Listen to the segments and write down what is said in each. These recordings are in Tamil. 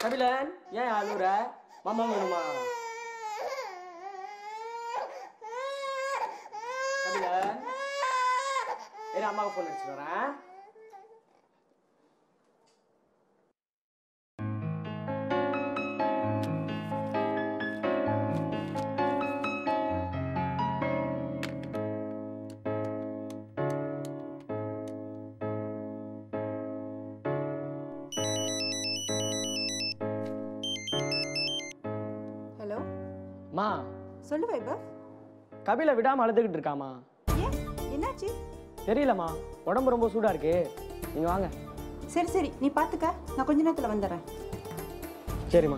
கபிலன் ஏன் அழுகுற மாமா வேணுமா கபிலன் ஏன் அம்மாவுக்கு ஃபோன் அடிச்சுட்டு வரேன் ஹலோ மா சொல்லு வைபவ் கபில விடாம அழுதுகிட்டு இருக்காமா ஏன் என்னாச்சு தெரியலம்மா உடம்பு ரொம்ப சூடா இருக்கு நீங்க வாங்க சரி சரி நீ பார்த்துக்க நான் கொஞ்ச நேரத்தில் வந்துடுறேன் சரிம்மா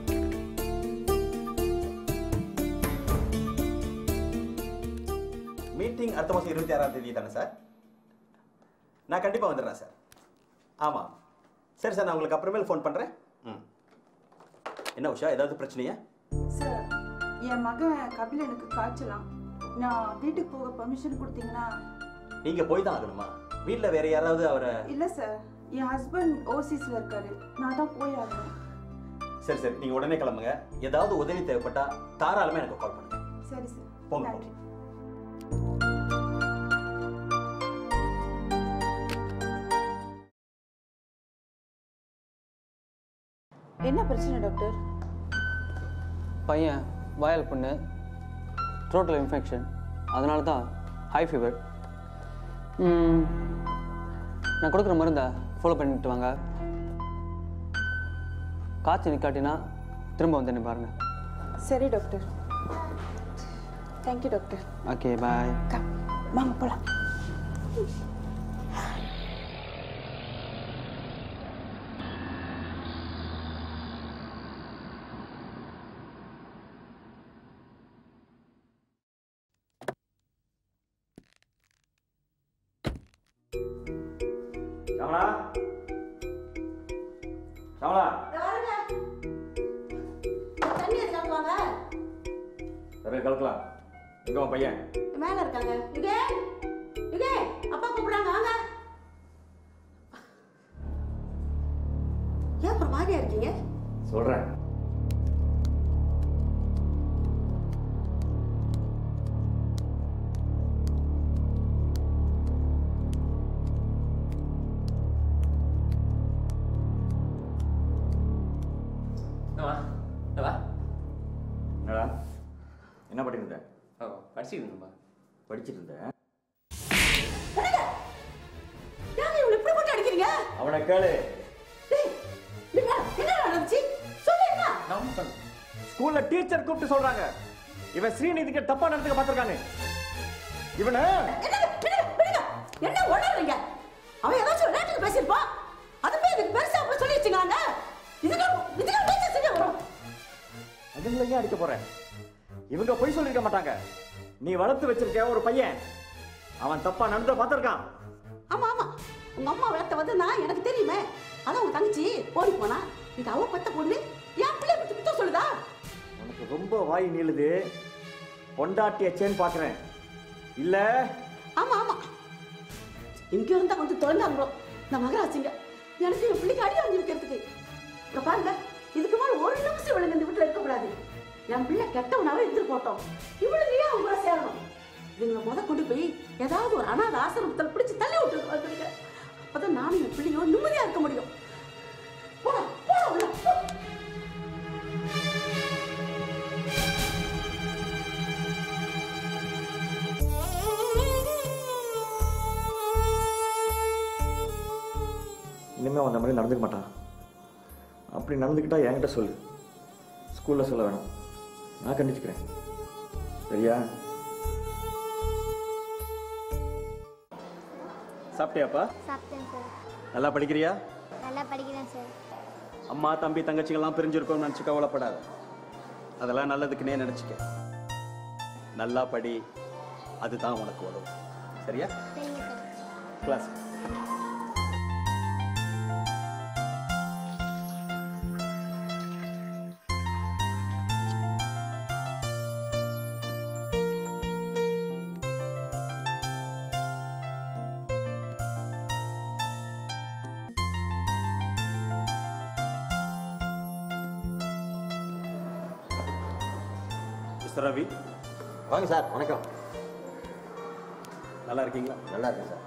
மீட்டிங் அடுத்த மாதம் இருபத்தி ஆறாம் தேதி தானே சார் நான் கண்டிப்பாக வந்துடுறேன் சார் ஆமாம் சரி சார் நான் உங்களுக்கு அப்புறமேல் ஃபோன் பண்ணுறேன் ம் என்ன உஷா ஏதாவது பிரச்சனையா சார் என் மகன் கபிலனுக்கு காய்ச்சலாம் நான் வீட்டுக்கு போக பர்மிஷன் கொடுத்தீங்கன்னா நீங்கள் போய் தான் ஆகணுமா வீட்டில் வேற யாராவது அவரை இல்லை சார் என் ஹஸ்பண்ட் ஓசிஸில் இருக்காரு நான் தான் போய் ஆகணும் சரி சரி நீங்கள் உடனே கிளம்புங்க ஏதாவது உதவி தேவைப்பட்டா தாராளமாக எனக்கு கால் பண்ணுங்க சரி சார் போங்க, நன்றி என்ன பிரச்சனை டாக்டர் பையன் வயல் புண்ணு த்ரோட்டில் இன்ஃபெக்ஷன் அதனால தான் ஹை ஃபீவர் நான் கொடுக்குற மருந்தை ஃபாலோ பண்ணிட்டு வாங்க காய்ச்சல் நிக்காட்டினா திரும்ப வந்து என்ன பாருங்கள் சரி doctor thank you doctor okay bye அக்கா வாங்க போகலாம் ஷாமலா ஷாமலா தண்ணி எதுக்கு வாங்க சரி கலக்கலாம் எங்க உன் பையன் மேல இருக்காங்க யுகே யுகே அப்பா கூப்பிடுறாங்க வாங்க ஏன் ஒரு மாதிரியா இருக்கீங்க சொல்கிறேன் என்னவா என்னடா என்ன பண்ணிட்டு இருந்த ஓ படிச்சுட்டு இருந்தோம்மா படிச்சிட்டு இருந்தேன் ஏங்க இவ்வளவு இப்படி போட்டு அடிக்கிறீங்க அவனை கேளு டேய், நீங்க என்ன நடந்துச்சு சொல்லு என்ன ஸ்கூல்ல டீச்சர் கூப்பிட்டு சொல்றாங்க இவன் ஸ்ரீநிதிக்கு தப்பா நடந்துக்க பார்த்திருக்காங்க இவனை என்ன விடுங்க, விடுங்க. என்ன உளறீங்க அவன் ஏதாச்சும் விளையாட்டுக்கு பேசியிருப்பான் அது போய் இதுக்கு பெருசா போய் சொல்லி வச்சுக்காங்க இதுக்கு இதுக்கு டீச்சர் செஞ்சு வரும் அதுங்களையும் அடிக்க போறேன் இவங்க பொய் சொல்லிருக்க மாட்டாங்க நீ வளர்த்து வச்சிருக்க ஒரு பையன் அவன் தப்பா நடந்த பார்த்திருக்கான் ஆமா ஆமா உங்க அம்மா வளர்த்த வந்து நான் எனக்கு தெரியுமே அதான் உங்க தங்கச்சி ஓடி போனா இது அவ பத்த பொண்ணு என் பிள்ளை பத்தி குத்தம் சொல்லுதா உனக்கு ரொம்ப வாய் நீளுது பொண்டாட்டிய சேன் பாக்குறேன் இல்ல ஆமா ஆமா இங்க இருந்தா கொஞ்சம் தொலைஞ்சாங்க இந்த மகராசிங்க எனக்கு என் பிள்ளைக்கு அடி வாங்கி வைக்கிறதுக்கு இங்க பாருங்க இதுக்கு மேல ஒரு நிமிஷம் இவளுங்க இந்த வீட்டுல இருக்கக்கூடாது என் பிள்ளை கெட்டவனாவே இருந்துட்டு போட்டோம் இவளுங்க ஏன் அவங்க கூட சேரணும் இவங்களை முத கொண்டு போய் ஏதாவது ஒரு அனாத ஆசிரமத்தில் பிடிச்சு தள்ளி விட்டு வந்துருங்க அப்பதான் நானும் என் பிள்ளையோ நிம்மதியா இருக்க முடியும் போடா போடா உள்ள போ. இனிமே அவன் அந்த மாதிரி நடந்துக்க மாட்டான் அப்படி நடந்துக்கிட்டா என்கிட்ட சொல்லு ஸ்கூல்ல சொல்ல வேணாம் நான் கண்டிச்சுக்கிறேன் சரியா சாப்பிட்டியாப்பா சாப்பிட்டேன் சார் நல்லா படிக்கிறியா நல்லா படிக்கிறேன் சார் அம்மா தம்பி தங்கச்சிங்கெல்லாம் பிரிஞ்சிருக்கோம்னு நினச்சி கவலைப்படாத அதெல்லாம் நல்லதுக்குன்னே நினச்சிக்க நல்லா படி அதுதான் உனக்கு உதவும் சரியா சரிங்க சார் கிளாஸ் மிஸ்டர் ரவி வாங்க சார் வணக்கம் நல்லா இருக்கீங்களா நல்லா இருக்கேன் சார்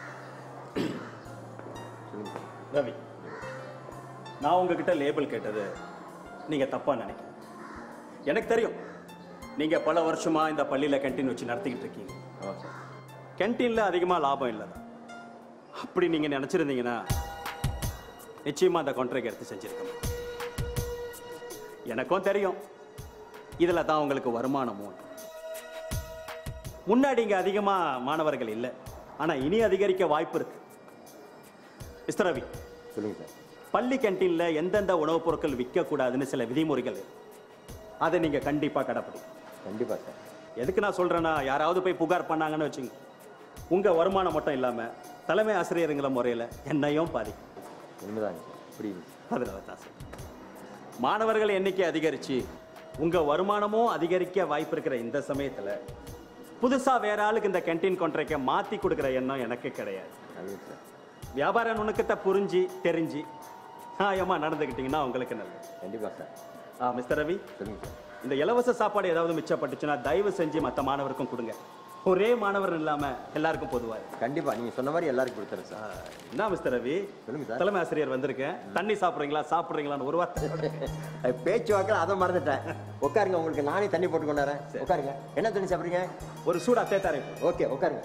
சொல்லுங்க சார் ரவி நான் உங்ககிட்ட லேபிள் கேட்டது நீங்கள் தப்பாக நினைக்கிறேன் எனக்கு தெரியும் நீங்கள் பல வருஷமாக இந்த பள்ளியில் கேன்டீன் வச்சு நடத்திக்கிட்டு இருக்கீங்க ஆமாம் சார் கேன்டீனில் அதிகமாக லாபம் இல்லை தான் அப்படி நீங்கள் நினச்சிருந்தீங்கன்னா நிச்சயமாக அந்த கான்ட்ராக்ட் எடுத்து செஞ்சுருக்கணும் எனக்கும் தெரியும் இதில் தான் உங்களுக்கு வருமானமும் முன்னாடி இங்கே அதிகமாக மாணவர்கள் இல்லை ஆனால் இனி அதிகரிக்க வாய்ப்பு இருக்கு மிஸ்டர் ரவி சொல்லுங்க சார் பள்ளி கேன்டீனில் எந்தெந்த உணவுப் பொருட்கள் விற்கக்கூடாதுன்னு சில விதிமுறைகள் இருக்கு. அதை நீங்கள் கண்டிப்பாக கடைப்பிடிக்கணும் கண்டிப்பாக சார் எதுக்கு நான் சொல்கிறேன்னா யாராவது போய் புகார் பண்ணாங்கன்னு வச்சுங்க உங்கள் வருமானம் மட்டும் இல்லாமல் தலைமை ஆசிரியருங்கிற முறையில் என்னையும் பாதிக்கும் உண்மைதாங்க சார் புரியுது அதனால தான் சார் மாணவர்கள் எண்ணிக்கை அதிகரித்து உங்கள் வருமானமும் அதிகரிக்க வாய்ப்பு இருக்கிற இந்த சமயத்தில் புதுசாக வேற ஆளுக்கு இந்த கேன்டீன் கான்ட்ராக்டை மாற்றி கொடுக்குற எண்ணம் எனக்கு கிடையாது நல்லது சார் வியாபார நுணுக்கத்தை புரிஞ்சு தெரிஞ்சு நியாயமாக நடந்துக்கிட்டீங்கன்னா உங்களுக்கு நல்லது கண்டிப்பாக சார் ஆ மிஸ்டர் ரவி சொல்லுங்க சார் இந்த இலவச சாப்பாடு ஏதாவது மிச்சப்பட்டுச்சுன்னா தயவு செஞ்சு மற்ற மாணவருக்கும் கொடுங்க ஒரே மாணவர் இல்லாமல் எல்லாருக்கும் பொதுவாக கண்டிப்பாக நீங்கள் சொன்ன மாதிரி எல்லாருக்கும் கொடுத்துறேன் சார் என்ன மிஸ்டர் ரவி சொல்லுங்க சார். தலைமை ஆசிரியர் வந்திருக்கேன் தண்ணி சாப்பிட்றீங்களா சாப்பிட்றீங்களான்னு ஒரு வார்த்தை அது பேச்சு வாக்கில் அதை மறந்துட்டேன் உட்காருங்க உங்களுக்கு நானே தண்ணி போட்டு கொண்டாரேன் உட்காருங்க என்ன தண்ணி சாப்பிட்றீங்க ஒரு சூடா தேத்தாரேன் ஓகே உட்காருங்க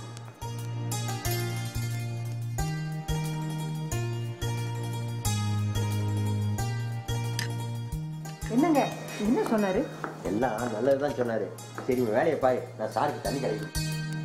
என்னங்க என்ன சொன்னாரு எல்லாம் நல்லது தான் சொன்னார் சரி உங்கள் வேலையை பாரு நான் சாருக்கு தண்ணி கிடைக்கும்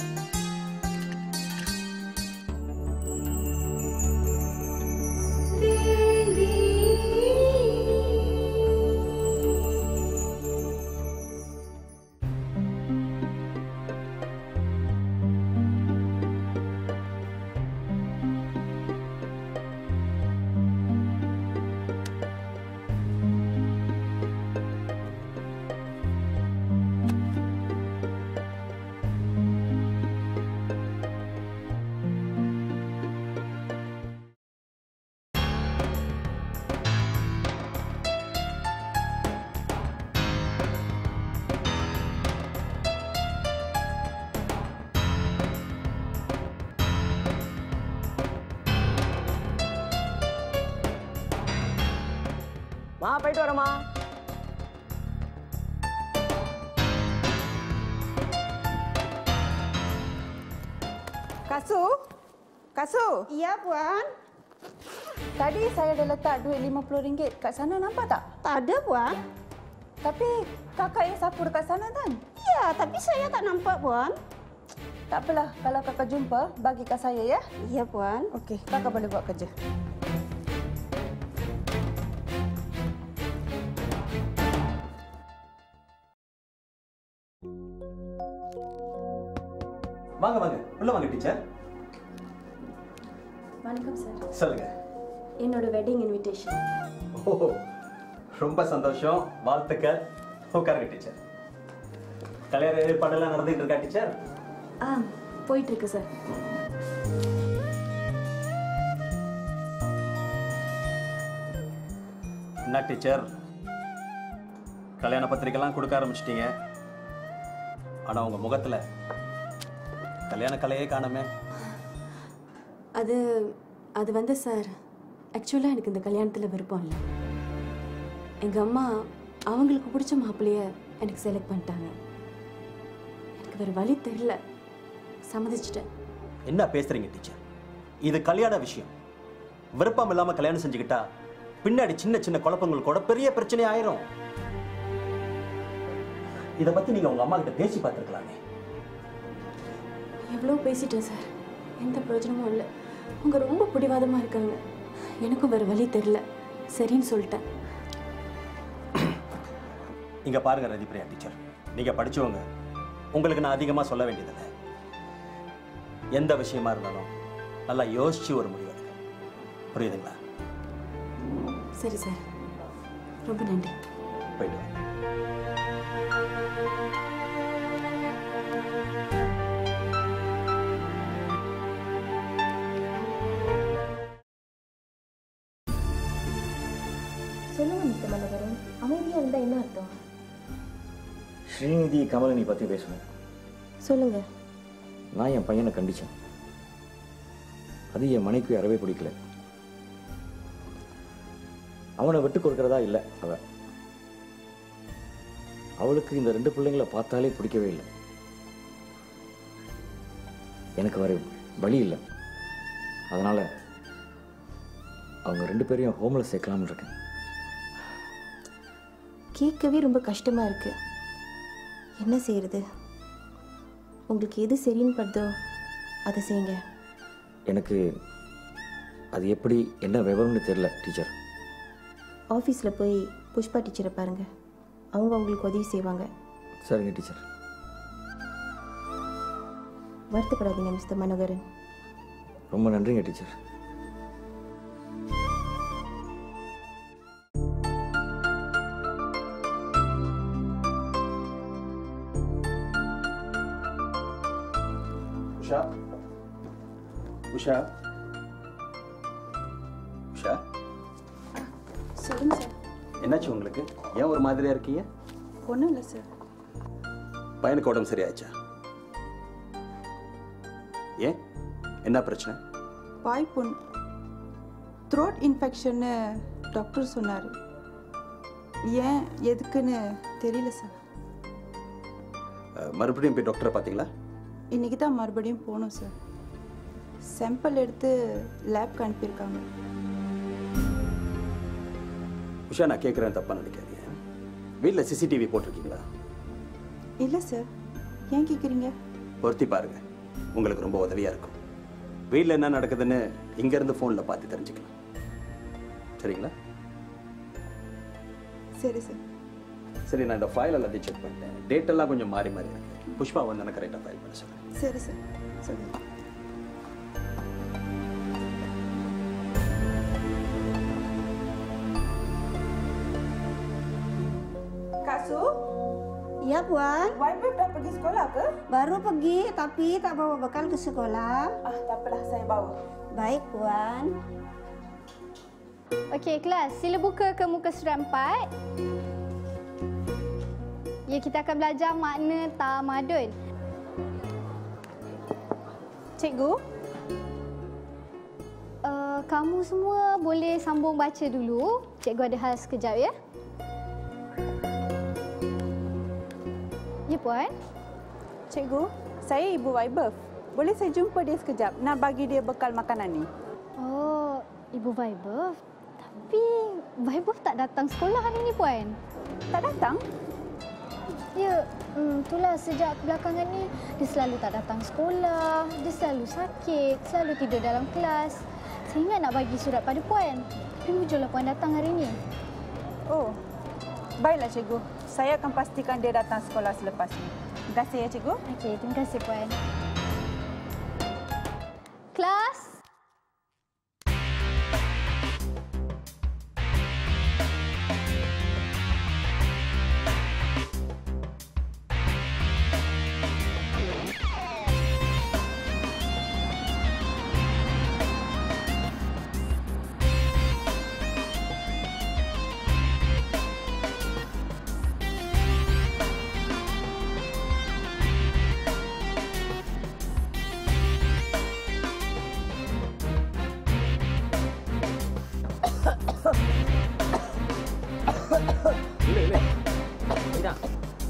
மா போயிட்டு வரேம்மா Kasu? Kasu? Iya, Puan. Tadi saya ada letak duit RM50 kat sana nampak tak? Tak ada, Puan. Tapi kakak yang sapu dekat sana kan? Ya, tapi saya tak nampak, Puan. Tak apalah, kalau kakak jumpa, bagi kat saya ya. Iya, Puan. Okey, kakak boleh buat kerja. வாங்க வாங்க உள்ள வாங்க டீச்சர் வணக்கம் சார் சொல்லுங்க என்னோட வெட்டிங் இன்விடேஷன் ஓ ரொம்ப சந்தோஷம் வாழ்த்துக்கள் உட்காருங்க டீச்சர் கல்யாண ஏற்பாடெல்லாம் நடந்துகிட்டு இருக்கா டீச்சர் ஆ போயிட்டு இருக்கு சார் என்ன டீச்சர் கல்யாண பத்திரிக்கைலாம் கொடுக்க ஆரம்பிச்சிட்டீங்க ஆனா உங்க முகத்துல கல்யாண கலையே காணமே அது அது வந்து சார் ஆக்சுவலாக எனக்கு இந்த கல்யாணத்தில் விருப்பம் இல்லை எங்கள் அம்மா அவங்களுக்கு பிடிச்ச மாப்பிள்ளைய எனக்கு செலக்ட் பண்ணிட்டாங்க எனக்கு வேறு வழி தெரில சம்மதிச்சிட்டேன் என்ன பேசுறீங்க டீச்சர் இது கல்யாண விஷயம் விருப்பம் இல்லாம கல்யாணம் செஞ்சுக்கிட்டா பின்னாடி சின்ன சின்ன குழப்பங்கள் கூட பெரிய பிரச்சனை ஆயிரும் இத பத்தி நீங்க உங்க அம்மா கிட்ட பேசி பார்த்திருக்கலாமே எவ்வளோ பேசிட்டேன் சார் எந்த பிரயோஜனமும் இல்லை அவங்க ரொம்ப பிடிவாதமாக இருக்காங்க எனக்கும் வேறு வழி தெரில சரின்னு சொல்லிட்டேன் இங்க பாருங்க ரதிப்ரியா டீச்சர் நீங்க படிச்சவங்க உங்களுக்கு நான் அதிகமா சொல்ல வேண்டியதில்லை எந்த விஷயமா இருந்தாலும் நல்லா யோசிச்சு ஒரு முடிவு எடுங்க புரியுதுங்களா சரி சார் ரொம்ப நன்றி போயிட்டு வாங்க. சொல்லுங்க மிஸ்டர் மனோகரன் அமைதியாக இருந்தால் என்ன அர்த்தம் ஸ்ரீநிதி கமலினி பற்றி பேசணும் சொல்லுங்க நான் என் பையனை கண்டிச்சேன் அது என் மனைக்கு அறவே பிடிக்கல அவனை விட்டு கொடுக்கறதா இல்லை அவ அவளுக்கு இந்த ரெண்டு பிள்ளைங்களை பார்த்தாலே பிடிக்கவே இல்லை எனக்கு வேற வழி இல்லை அதனால அவங்க ரெண்டு பேரையும் ஹோம்ல சேர்க்கலாம்னு இருக்கேன் கேட்கவே ரொம்ப கஷ்டமா இருக்கு என்ன செய்யறது உங்களுக்கு எது சரின்னு படுதோ அதை செய்யுங்க எனக்கு அது எப்படி என்ன விவரம்னு தெரியல டீச்சர் ஆஃபீஸில் போய் புஷ்பா டீச்சரை பாருங்க அவங்க உங்களுக்கு உதவி செய்வாங்க சரிங்க டீச்சர் வருத்தப்படாதீங்க மிஸ்டர் மனோகரன் ரொம்ப நன்றிங்க டீச்சர் உஷா உஷா உஷா சொல்லுங்க சார் என்னாச்சு உங்களுக்கு ஏன் ஒரு மாதிரியா இருக்கீங்க ஒன்றும் இல்லை சார் பையனுக்கு உடம்பு சரியாச்சா ஏன் என்ன பிரச்சனை வாய் புண் த்ரோட் இன்ஃபெக்ஷன்னு டாக்டர் சொன்னார் ஏன் எதுக்குன்னு தெரியல சார் அஹ், மறுபடியும் போய் டாக்டரை பார்த்தீங்களா இன்னைக்கு தான் மறுபடியும் போகணும் சார் சாம்பிள் எடுத்து லேப்க்கு அனுப்பியிருக்காங்க உஷா நான் கேட்குறேன் தப்பா நினைக்காதீங்க வீட்டில் சிசிடிவி போட்டிருக்கீங்களா இல்லை சார் ஏன் கேட்குறீங்க பொருத்தி பாருங்க உங்களுக்கு ரொம்ப உதவியா இருக்கும் வீட்டில் என்ன நடக்குதுன்னு இங்கேருந்து ஃபோனில் பார்த்து தெரிஞ்சுக்கலாம் சரிங்களா சரி சார் சரி நான் இந்த ஃபைல் எல்லாத்தையும் செக் பண்ணிட்டேன் டேட் எல்லாம் கொஞ்சம் மாறி மாறி இருக்கு புஷ்பா வந்து எனக்கு கரெக்டாக ஃபைல் பண்ண சொல்லுங்கள் சரி சார் சரி Kasu, Ya, Puan. Wifi dah pergi sekolah ke? Baru pergi tapi tak bawa bekal ke sekolah. Ah, tak apalah, saya bawa. Baik, Puan. Okey, kelas. Sila buka ke muka surat 4. Ya, kita akan belajar makna tamadun. Cikgu, Uh, kamu semua boleh sambung baca dulu. Cikgu ada hal sekejap ya. Ya, Puan. cikgu, saya ibu Waibaf. Boleh saya jumpa dia sekejap? Nak bagi dia bekal makanan ni. Oh, Ibu Vaibov. Tapi Vaibov tak datang sekolah hari ni, Puan. Tak datang? Ya, hmm, itulah sejak belakangan ni dia selalu tak datang sekolah, dia selalu sakit, selalu tidur dalam kelas. Saya ingat nak bagi surat pada Puan. Tapi mujurlah Puan datang hari ni. Oh, baiklah cikgu. Saya akan pastikan dia datang sekolah selepas ni. Terima kasih ya cikgu. Okey, terima kasih Puan. Kelas. இல்லை இல்லை இதான்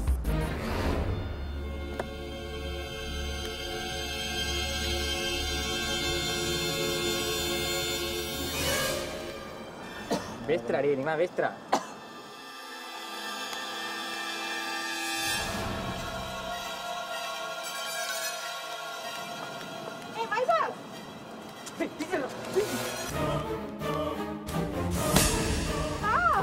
வேஸ்ட்ரா டேய் நீங்களா வேஸ்ட்ரா Eh, Waibaf! Ah!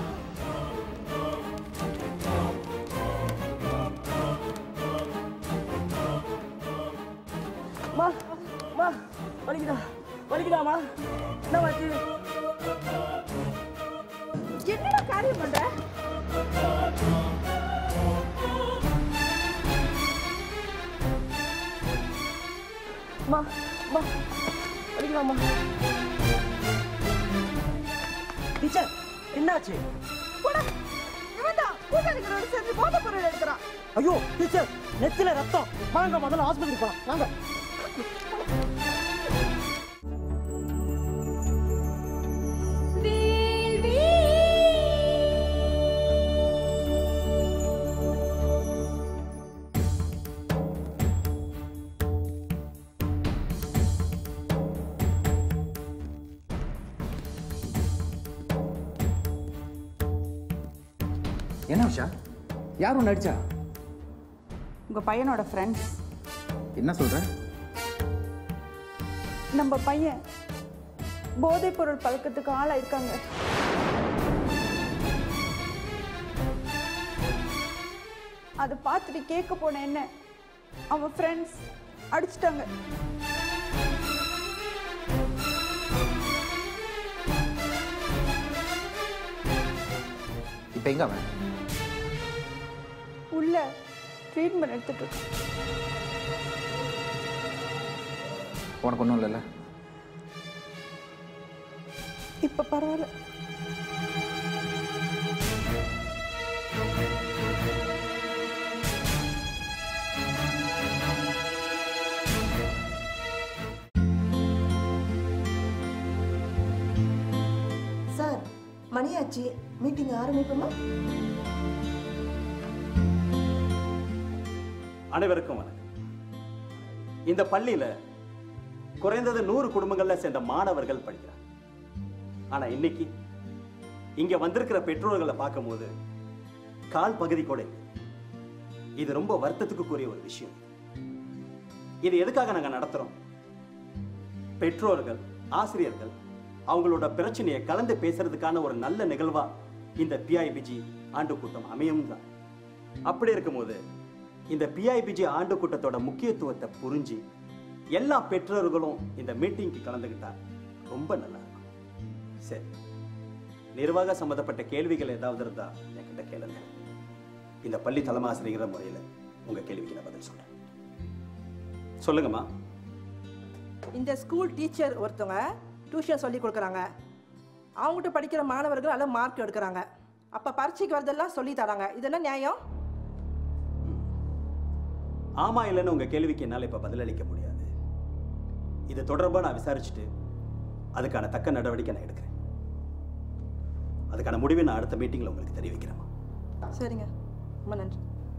மா மா வலிக்குதா வலிக்குதா மா என்ன ஆச்சு என்னடா காரியம் பண்ற மா மா வலிக்குதா மா டீச்சர் என்னாச்சு போடா இவன் தான் கூட்டாளிகளோட சேர்ந்து போதை பொருள் எடுக்கிறான் ஐயோ டீச்சர் நெத்தில ரத்தம் வாங்க முதல்ல ஆஸ்பத்திரி போலாம் வாங்க என்ன உஷா யார் ஒன்று அடிச்சா உங்கள் பையனோட ஃப்ரெண்ட்ஸ் என்ன சொல்ற நம்ம பையன் போதைப் பொருள் பழக்கத்துக்கு ஆளாயிருக்காங்க அதை பார்த்துட்டு கேட்க போன என்ன அவன் ஃப்ரெண்ட்ஸ் அடிச்சிட்டாங்க இப்போ எங்க அவன் உள்ள ட்ரீட்மெண்ட் எடுத்துட்டு இருக்கான் உனக்கு ஒன்றும் இல்லைல்ல இப்போ பரவாயில்ல சார் மணியாச்சு மீட்டிங் ஆரம்பிப்போமா அனைவருக்கும் வணக்கம் இந்த பள்ளியில குறைந்தது நூறு குடும்பங்கள்ல சேர்ந்த மாணவர்கள் படிக்கிறாங்க ஆனா இன்னைக்கு இங்க வந்திருக்கிற பெற்றோர்களை பார்க்கும்போது கால் பகுதி கூட இல்லை. இது ரொம்ப வருத்தத்துக்குரிய ஒரு விஷயம் இது எதுக்காக நாங்க நடத்துறோம் பெற்றோர்கள் ஆசிரியர்கள் அவங்களோட பிரச்சனையை கலந்து பேசுறதுக்கான ஒரு நல்ல நிகழ்வா இந்த பிஐபிஜி ஆண்டு கூட்டம் அமையும் தான் அப்படி இருக்கும்போது இந்த பிஐபிஜி ஆண்டு கூட்டத்தோட முக்கியத்துவத்தை புரிஞ்சு எல்லா பெற்றோர்களும் இந்த மீட்டிங்க்கு கலந்துக்கிட்டா ரொம்ப நல்லா இருக்கும் சரி நிர்வாக சம்பந்தப்பட்ட கேள்விகள் ஏதாவது இருந்தா என்கிட்ட கேளுங்க இந்த பள்ளி தலைமை ஆசிரியர் முறையில் உங்க கேள்விக்கு நான் பதில் சொல்றேன் சொல்லுங்கம்மா இந்த ஸ்கூல் டீச்சர் ஒருத்தவங்க டியூஷன் சொல்லி கொடுக்குறாங்க அவங்ககிட்ட படிக்கிற மாணவர்கள் நல்ல மார்க் எடுக்கிறாங்க அப்போ பரீட்சைக்கு வரதெல்லாம் சொல்லி தராங்க இது என்ன நியாயம் ஆமா இல்லைன்னு உங்க கேள்விக்கு என்னால் இப்ப பதிலளிக்க முடியாது இது தொடர்பா நான் விசாரிச்சுட்டு அதுக்கான தக்க நடவடிக்கை நான் எடுக்கிறேன் அதுக்கான முடிவை நான் அடுத்த மீட்டிங்ல உங்களுக்கு தெரிவிக்கிறேன் சரிங்க ரொம்ப நன்றி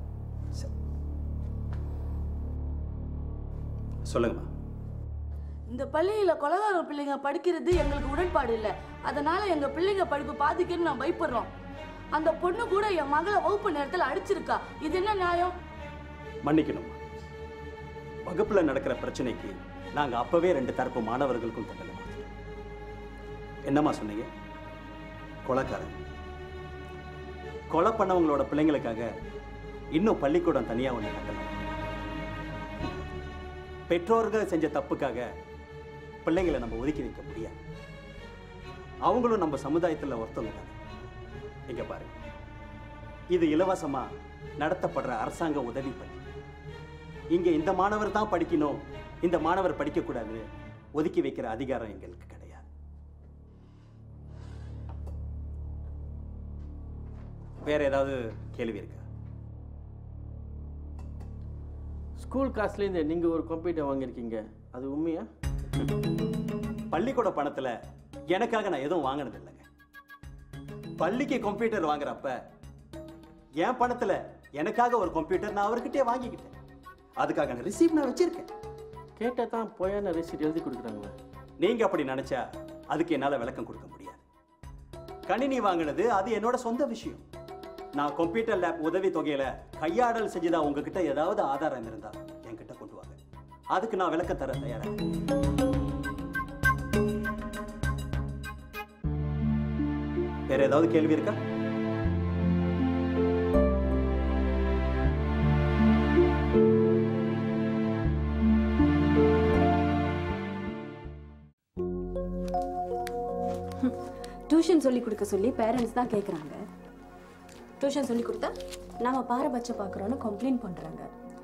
சொல்லுங்கம்மா இந்த பள்ளியில கொலகார பிள்ளைங்க படிக்கிறது எங்களுக்கு உடன்பாடு இல்லை அதனால எங்க பிள்ளைங்க படிப்பு பாதிக்குன்னு நான் பயப்படுறோம் அந்த பொண்ணு கூட என் மகளை வகுப்பு நேரத்தில் அடிச்சிருக்கா இது என்ன நியாயம் மன்னிக்கணும் வகுப்புல நடக்கிற பிரச்சனைக்கு நாங்க அப்பவே ரெண்டு தரப்பு மாணவர்களுக்கும் தண்டனை கொடுத்துட்டோம். என்னம்மா சொன்னீங்க கொலைக்காரன் கொலை பண்ணவங்களோட பிள்ளைங்களுக்காக இன்னும் பள்ளிக்கூடம் தனியா ஒண்ணு கட்டணும் பெற்றோர்கள் செஞ்ச தப்புக்காக பிள்ளைங்களை நம்ம ஒதுக்கி வைக்க முடியாது அவங்களும் நம்ம சமுதாயத்துல ஒருத்தவங்க தானே இங்க பாருங்க இது இலவசமா நடத்தப்படுற அரசாங்க உதவி பள்ளி இங்க இந்த மாணவர் தான் படிக்கணும் இந்த மாணவர் படிக்க கூடாது ஒதுக்கி வைக்கிற அதிகாரம் எங்களுக்கு கிடையாது வேற ஏதாவது கேள்வி இருக்கா ஸ்கூல் காசுலேருந்து நீங்கள் ஒரு கம்ப்யூட்டர் வாங்கியிருக்கீங்க அது உண்மையா பள்ளிக்கூட பணத்துல எனக்காக நான் எதுவும் வாங்கினது இல்லைங்க பள்ளிக்கு கம்ப்யூட்டர் வாங்குறப்ப என் பணத்துல எனக்காக ஒரு கம்ப்யூட்டர் நான் அவர்கிட்டயே வாங்கிக்கிட்டேன் அதுக்காக நான் ரிசீவ் நான் வச்சிருக்கேன் கேட்டால் தான் பொய்யான ரெசிட் எழுதி கொடுக்குறாங்களே நீங்க அப்படி நினைச்சா அதுக்கு என்னால விளக்கம் கொடுக்க முடியாது கணினி வாங்கினது அது என்னோட சொந்த விஷயம் நான் கம்ப்யூட்டர் லேப் உதவி தொகையில கையாடல் செஞ்சதா உங்ககிட்ட ஏதாவது ஆதாரம் இருந்தா என்கிட்ட கொண்டு வாங்க அதுக்கு நான் விளக்கம் தர தயாரா இருக்கேன். வேற ஏதாவது கேள்வி இருக்கா டியூஷன் சொல்லி கொடுக்க சொல்லி பேரண்ட்ஸ் தான் கேட்குறாங்க டியூஷன் சொல்லி கொடுத்தா நாம பாரபட்சம் பார்க்குறோன்னு கம்ப்ளைண்ட் பண்ணுறாங்க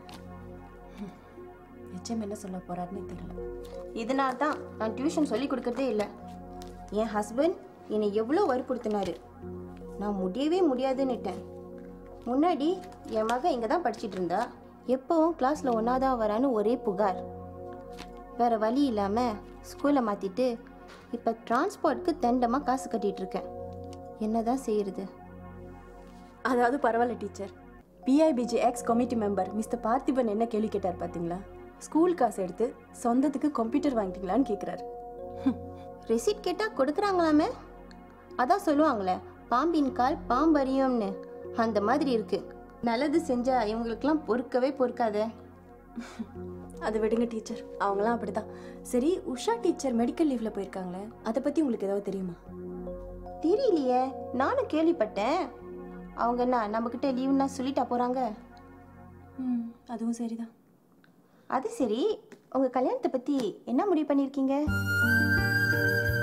ஹெச்எம் என்ன சொல்ல போறாருன்னு தெரியல இதனால தான் நான் டியூஷன் சொல்லி கொடுக்கறதே இல்லை என் ஹஸ்பண்ட் என்னை எவ்வளோ வற்புறுத்தினாரு நான் முடியவே முடியாதுன்னுட்டேன் முன்னாடி என் மக இங்கே தான் படிச்சிட்டு இருந்தா எப்பவும் கிளாஸில் ஒன்றா தான் வரான்னு ஒரே புகார் வேற வழி இல்லாமல் ஸ்கூலை மாற்றிட்டு இப்போ டிரான்ஸ்போர்ட்க்கு தண்டமாக காசு கட்டிட்டு இருக்கேன் என்னதான் செய்யறது அதாவது பரவாயில்ல டீச்சர் பிஐபிஜி ex committee member mister Parthiban என்ன கேள்வி கேட்டார் பார்த்தீங்களா ஸ்கூல் காசு எடுத்து சொந்தத்துக்கு கம்ப்யூட்டர் வாங்கிட்டீங்களான்னு கேட்குறாரு ரெசிப்ட் கேட்டால் கொடுக்குறாங்களாமே அதான் சொல்லுவாங்களே பாம்பின் கால் பாம்பறியும்னு அந்த மாதிரி இருக்கு நல்லது செஞ்சா இவங்களுக்கெல்லாம் பொறுக்கவே பொறுக்காதே அதை விடுங்க டீச்சர் அவங்களாம் அப்படிதான் சரி உஷா டீச்சர் மெடிக்கல் லீவ்ல போயிருக்காங்களே அதை பத்தி உங்களுக்கு ஏதாவது தெரியுமா தெரியலையே நானும் கேள்விப்பட்டேன் அவங்க என்ன நம்மக்கிட்ட லீவுன்னா சொல்லிட்டா போகிறாங்க ம் அதுவும் சரிதான் அது சரி உங்கள் கல்யாணத்தை பற்றி என்ன முடிவு பண்ணியிருக்கீங்க